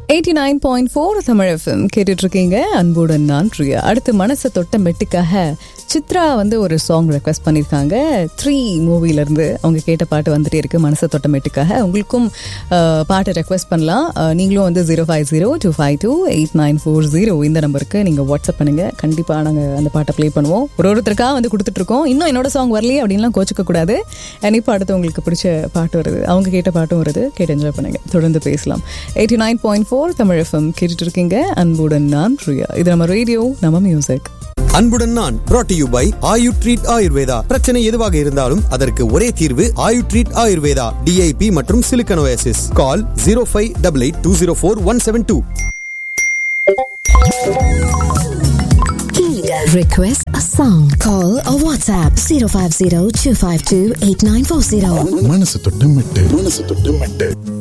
Eighty nine point four Tamil FM கேட்டுட்டு இருக்கீங்க அன்புடன் நான் பிரியா அடுத்து மனசை தொட்ட மெட்டுக்காக சித்ரா வந்து ஒரு சாங் ரெக்வஸ்ட் பண்ணியிருக்காங்க த்ரீ மூவிலேருந்து அவங்க கேட்ட பாட்டு வந்துட்டே இருக்கு மனசை தொட்ட மெட்டுக்காக உங்களுக்கும் அஹ், பாட்டு ரெக்வஸ்ட் பண்ணலாம் அஹ், நீங்களும் வந்து zero five zero two five two eight nine four zero இந்த நம்பருக்கு நீங்கள் வாட்ஸ்அப் பண்ணுங்க கண்டிப்பாக நாங்கள் அந்த பாட்டை ப்ளே பண்ணுவோம் ஒரு ஒருத்தருக்காக வந்து கொடுத்துட்ருக்கோம் இன்னும் என்னோட சாங் வரலையே அப்படின்லாம் கோச்சிக்க கூடாது இப்போ அடுத்து உங்களுக்கு பிடிச்ச பாட்டு வருது அவங்க கேட்ட பாட்டும் வருது கேட்டு என்ஜாய் பண்ணுங்க தொடர்ந்து பேசலாம் eighty nine point four Tamil FM கேட்டுட்டு இருக்கீங்க அன்புடன் நான் பிரியா இது நம்ம ரேடியோ நம்ம மியூசிக் அன்புடன் நான் brought to you by Ayu treat Ayurveda பிரச்சனை எதுவாக இருந்தாலும் அதற்கு ஒரே தீர்வு ஆயு ட்ரீட் ஆயுர்வேதா டிஐபி மற்றும் சிலிக்கனோசிஸ் call zero five double eight two zero four one seven two Request a song. Call or WhatsApp 050 252 8940. மனசு தொட்டு மெட்டு மனசு தொட்டு மெட்டு